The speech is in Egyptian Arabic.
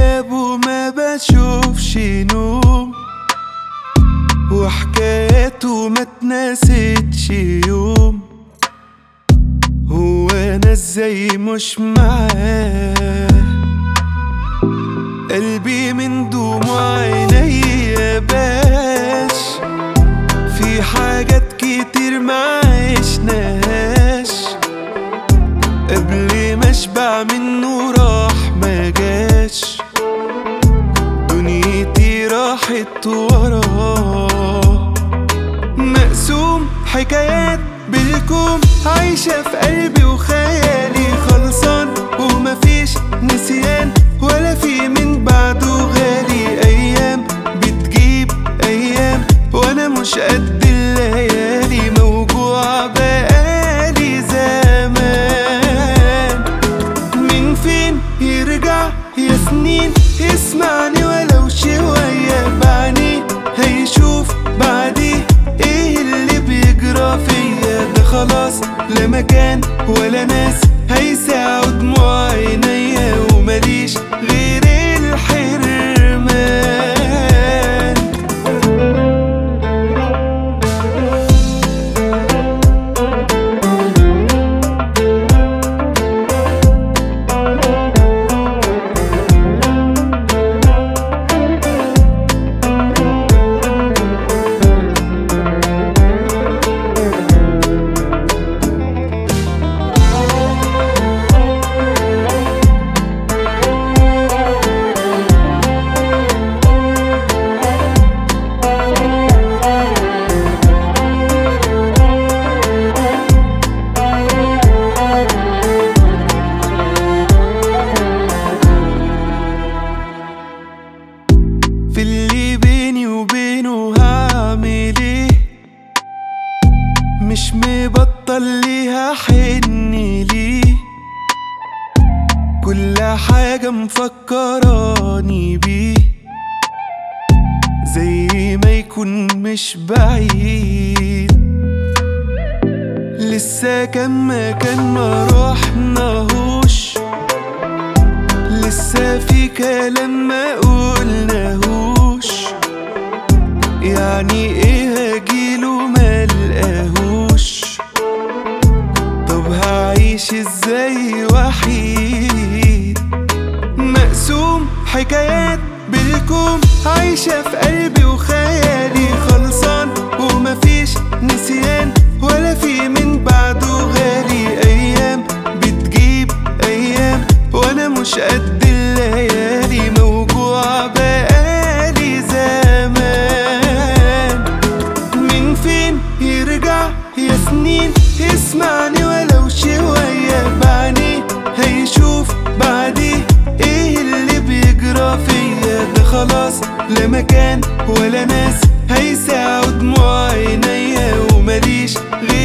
غياب وما بشوفش نوم وحكاياته ما تناستش يوم هو انا ازاي مش معاه قلبي من دموع عينيا باش في حاجات كتير ما عشناهاش قبل ما اشبع منه راح ما جاش دنيتي راحت وراه مقسوم حكايات بالكوم عايشة في قلبي وخيالي خلصان ومفيش نسيان ولا في من بعده غالي أيام بتجيب أيام وأنا مش قد الليالي موجوع بقالي زمان من فين يرجع يا سنين يسمعني ولو شوية بعدين هيشوف بعدي ايه اللي بيجرى فيا ده خلاص لا مكان ولا ناس هيساعوا دموع عينيا ومليش غير الحرمان في اللي بيني وبينه هعمل ايه مش مبطل ليه هحن ليه كل حاجة مفكراني بيه زي ما يكون مش بعيد لسه كان مكان ما روحناهوش لسه في كلام ما قلناهوش يعني ايه هجيله ما لقاهوش طب هعيش ازاي وحيد مقسوم حكايات بالكوم عايشة في قلبي وخيالي خلصان ومفيش نسيان ولا في من بعده غالي أيام بتجيب أيام وأنا مش قد الليالي موجوع بقالي زمان من فين يرجع يا سنين يسمعني ولو شوية بعدين هيشوف بعدي ايه اللي بيجرى فيا ده خلاص لا مكان ولا ناس هيساعوا دموع عينيا ومليش غير